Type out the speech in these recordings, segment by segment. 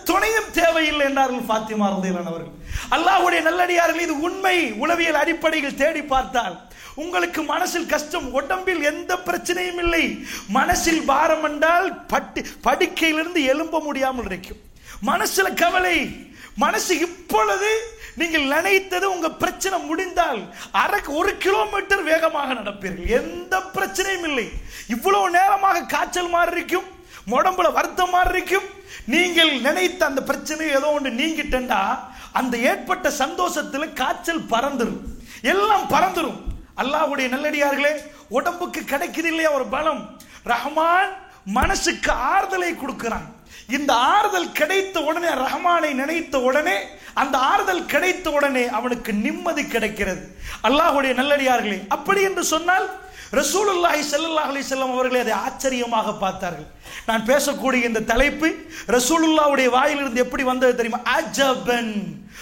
துணையும் தேவையில்லை என்றார்கள் ஃபாத்திமா ரதியல்லான் அவர்கள் அல்லாஹ்வுடைய நல்லடியார்கள் இது உண்மை உளவியல் அடிப்படையில் தேடி பார்த்தால் உங்களுக்கு மனசில் கஷ்டம் உடம்பில் எந்த பிரச்சனையும் இல்லை மனசில் பாரம் என்றால் பட்டு படுக்கையிலிருந்து எழும்ப முடியாமல் இருக்கும் மனசுல கவலை மனசு இப்பொழுது நீங்கள் நினைத்தது உங்க பிரச்சனை முடிந்தால் அரை ஒரு கிலோமீட்டர் வேகமாக நடப்பீர்கள் எந்த பிரச்சனையும் இல்லை இவ்வளவு நேரமாக காய்ச்சல் மாதிரி இருக்கும் உடம்புல வருத்தம் மாதிரி இருக்கும் நீங்கள் நினைத்த அந்த பிரச்சனை ஏதோ ஒன்று நீங்கிட்டா அந்த ஏற்பட்ட சந்தோஷத்துல காய்ச்சல் பறந்துரும் எல்லாம் பறந்துரும் அல்லாஹ்வுடைய நல்லடியார்களே உடம்புக்கு கிடைக்குது இல்லையா ஒரு பலம் ரஹ்மான் மனசுக்கு ஆறுதலை கொடுக்கிறான் இந்த ஆறுதல் கிடைத்த உடனே ரஹ்மானை நினைத்த உடனே அந்த ஆறுதல் கிடைத்த உடனே அவனுக்கு நிம்மதி கிடைக்கிறது அல்லாஹ்வுடைய நல்லடியார்களே அப்படி என்று சொன்னால் ரசூலுல்லாஹி ஸல்லல்லாஹு அலைஹி வஸல்லம் அவர்களை அதை ஆச்சரியமாக பார்த்தார்கள் நான் பேசக்கூடிய இந்த தலைப்பு ரசூலுல்லாஹ்வுடைய வாயிலிருந்து எப்படி வந்தது தெரியுமா அஜபன்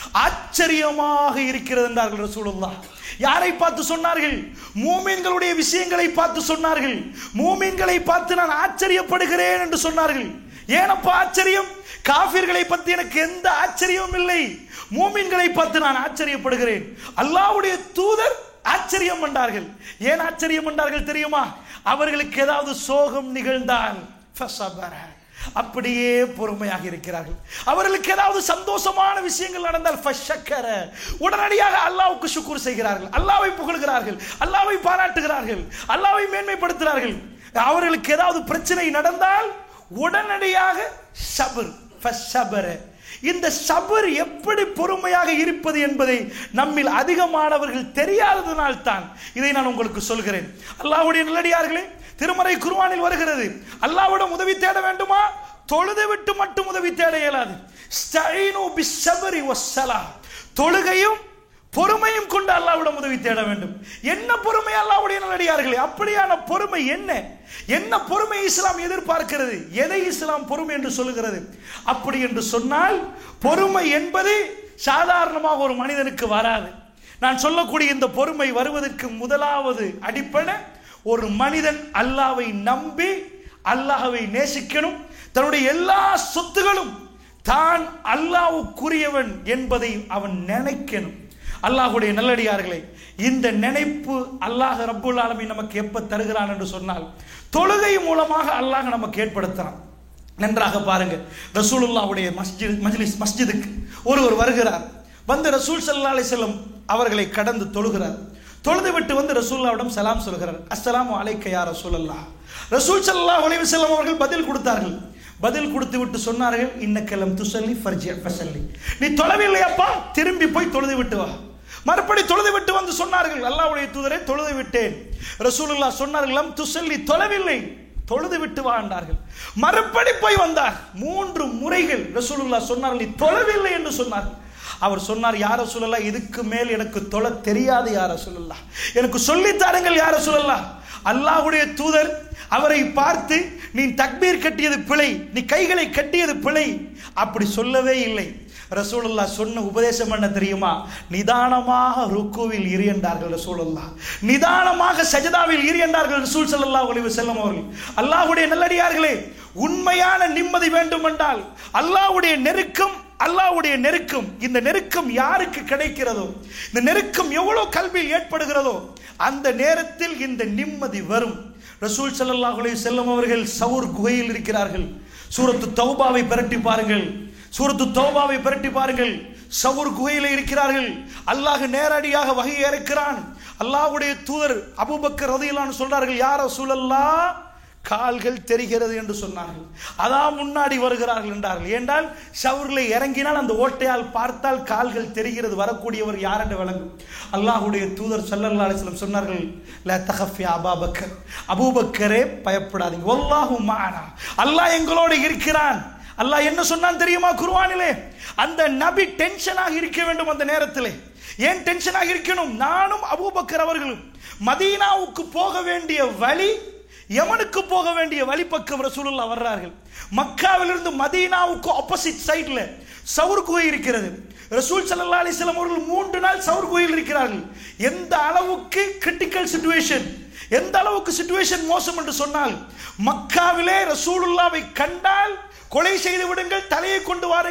ஆச்சரியமாக இருக்கிறது என்றார்கள் ரசூலுல்லாஹ் யாரை பார்த்து சொன்னார்கள் மூமீன்களுடைய விஷயங்களை பார்த்து சொன்னார்கள் மூமீன்களை பார்த்து நான் ஆச்சரியப்படுகிறேன் என்று சொன்னார்கள் ஏனப்பா ஆச்சரியம் காபிர்களை பற்றி எனக்கு எந்த ஆச்சரியமும் இல்லை மூமீன்களை பார்த்து நான் ஆச்சரியப்படுகிறேன் அல்லாஹ்வுடைய தூதர் ஆச்சரியம் பண்ணார்கள் ஏன் ஆச்சரியம் பண்ணார்கள் தெரியுமா அவர்களுக்கு ஏதாவது சோகம் நிகழ்ந்தால் ஃபஸபர. அப்படியே பொறுமையாக இருக்கிறார்கள் அவர்களுக்கு ஏதாவது சந்தோஷமான விஷயங்கள் நடந்தால் ஃபஷக்கர. உடனடியாக அல்லாஹ்வுக்கு சுக்கூர் செய்கிறார்கள் அல்லாஹ்வை புகழ்கிறார்கள் அல்லாஹ்வை பாராட்டுகிறார்கள் அல்லாஹ்வை மேன்மைப்படுத்துகிறார்கள் அவர்களுக்கு ஏதாவது பிரச்சனை நடந்தால் உடனடியாக சபர் ஃபஸபர. இந்த சபர் எப்படி பொறுமையாக இருப்பது என்பதை நம்மில் அதிகமானவர்கள் தெரியாததனால் தான் இதை நான் உங்களுக்கு சொல்கிறேன் அல்லாஹ்வுடைய நல்லடியார்களே திருமறை குர்ஆனில் வருகிறது அல்லாஹ்விடம் உதவி தேட வேண்டுமா தொழுது விட்டு மட்டும் உதவி தேட இயலாது ஸ்தஈனு பிஸ்ஸப்ரி வஸ்ஸலா தொழுகையும் பொறுமையும் கொண்டு அல்லாஹ்விடம் உதவி தேட வேண்டும் என்ன பொறுமை அல்லாஹ்வுடைய நல்லடியார்களே அப்படியான பொறுமை என்ன என்ன பொறுமை இஸ்லாம் எதிர்பார்க்கிறது எதை இஸ்லாம் பொறுமை என்று சொல்லுகிறது அப்படி என்று சொன்னால் பொறுமை என்பது சாதாரணமாக ஒரு மனிதனுக்கு வராது நான் சொல்லக்கூடிய இந்த பொறுமை வருவதற்கு முதலாவது அடிப்படை ஒரு மனிதன் அல்லாவை நம்பி அல்லாஹ்வை நேசிக்கணும் தன்னுடைய எல்லா சொத்துகளும் தான் அல்லாஹ்வுக்குரியவன் என்பதை அவன் நினைக்கணும் அல்லாஹ்வுடைய நல்லடியார்களே இந்த நினைப்பு அல்லாஹ் ரப்புல் ஆலமீன் நமக்கு எப்ப தருகிறான் என்று சொன்னால் தொழுகை மூலமாக அல்லாஹ் நமக்கு ஏற்படுத்துறான் நன்றாக பாருங்க ரசூலுல்லாவுடைய மஸ்ஜித் மஜ்லிஸ் மஸ்ஜிதுக்கு ஒருவர் வருகிறார் வந்து ரசூல் ஸல்லல்லாஹு அலைஹி வஸல்லம் அவர்களை கடந்து தொழுகிறார் தொழுது விட்டு வந்து ரசூல்லாவிடம் சலாம் சொல்கிறார் அஸ்ஸலாமு அலைக்க யா ரசூலல்லாஹ் ரசூல் ஸல்லல்லாஹு அலைஹி வஸல்லம் அவர்கள் பதில் கொடுத்தார்கள் பதில் கொடுத்து விட்டு சொன்னார்கள் இன்னக்கலம் துசல்லி ஃபர்ஜி ஃபசல்லி நீ தொழவில்லையாப்பா திரும்பி போய் தொழுது விட்டு வா மறுபடி தொழுது விட்டு வந்து சொன்னார்கள் அல்லாஹ்வுடைய தூதரை தொழுது விட்டேன் ரசூலுல்லாஹ் சொன்னார்கள் லம் துசல்லி தொழவில்லை தொழுது விட்டு வா என்றார்கள் மறுபடி போய் வந்தார் மூன்று முறைகள் ரசூலுல்லாஹ் சொன்னார்கள் நீ தொழவில்லை என்று சொன்னார்கள் அவர் சொன்னார் யார சொல்லலாம் இதுக்கு மேல் எனக்கு தொழ தெரியாது யார சொல்லலாம் எனக்கு சொல்லித் தாருங்கள் யார சொல்லலாம் அல்லாஹ்வுடைய தூதர் அவரை பார்த்து நீ தக்பீர் கட்டியது பிழை நீ கைகளை கட்டியது பிழை அப்படி சொல்லவே இல்லை ரசூலுல்லா சொன்ன உபதேசம் என்ன தெரியுமா நிதானமாக ருக்குவில் இரு என்றார்கள் ரசூலுல்லா நிதானமாக சஜதாவில் இரு என்றார்கள் ரசூல் ஸல்லல்லாஹு அலைஹி வஸல்லம் அவர்கள் அல்லாஹ்வுடைய நல்லடியார்களே உண்மையான நிம்மதி வேண்டுமென்றால் அல்லாஹ்வுடைய நெருக்கம் அல்லாஹ்வுடைய நெருக்கம் இந்த நெருக்கம் யாருக்கு கிடைக்கிறதோ இந்த நெருக்கம் எவ்வளவு கல்வியில் ஏற்படுகிறதோ அந்த நேரத்தில் இந்த நிம்மதி வரும் ரசூல் ஸல்லல்லாஹு அலைஹி வஸல்லம் அவர்கள் சவுர் குகையில் இருக்கிறார்கள் சூரத்து தௌபாவை பிரட்டி பாருங்கள் சூரத்து தௌபாவை பிரட்டி பாருங்கள் சவுர் குகையில இருக்கிறார்கள் அல்லாஹ் நேரடியாக வகை இறக்கிறான் அல்லாஹ்வுடைய தூதர் அபூபக்கர் ரதியல்லான்னு சொல்றார்கள் யார சூழல்லா கால்கள் தெரிகிறது என்று சொன்னார்கள் அதான் முன்னாடி வருகிறார்கள் என்றார்கள் ஏண்டால் ஷவரில் இறங்கினால் அந்த ஓட்டையால் பார்த்தால் கால்கள் தெரிகிறது வரக்கூடியவர் யார் என்று விளங்கும் அல்லாஹ்வுடைய தூதர் ஸல்லல்லாஹு அலைஹி வஸல்லம் சொன்னார்கள் லா தகஃபி அபாபக்கர் அபூபக்கரே பயப்படாதீங்க வல்லாஹு மஅனா அல்லாஹ் எங்களோடு இருக்கிறான் அல்லாஹ் என்ன சொன்னான் தெரியுமா குர்ஆனிலே அந்த நபி டென்ஷனாக இருக்க வேண்டும் அந்த நேரத்திலே ஏன் டென்ஷனாக இருக்கணும் நானும் அபூபக்கர் அவர்களும் மதீனாவுக்கு போக வேண்டிய வழி யமனுக்கு போக வேண்டிய வழிப்பக்கம் ரசூலுல்லா வர்றார்கள் மக்காவிலிருந்து மதீனாவுக்கு ஆப்போசிட் சைடுல சவுர் குகை இருக்கிறது ரசூல் ஸல்லல்லாஹு அலைஹி வஸல்லம் அவர்கள் மூன்று நாள் சவுர் குகையில் இருக்கிறார்கள் எந்த அளவுக்கு கிரிட்டிக்கல் சிச்சுவேஷன் எந்த அளவுக்கு சிச்சுவேஷன் மோசம் என்று சொன்னால் மக்காவிலே ரசூலுல்லாவை கண்டால் கொலை செய்து விடுங்கள் தலையை கொண்டு வாருங்கள்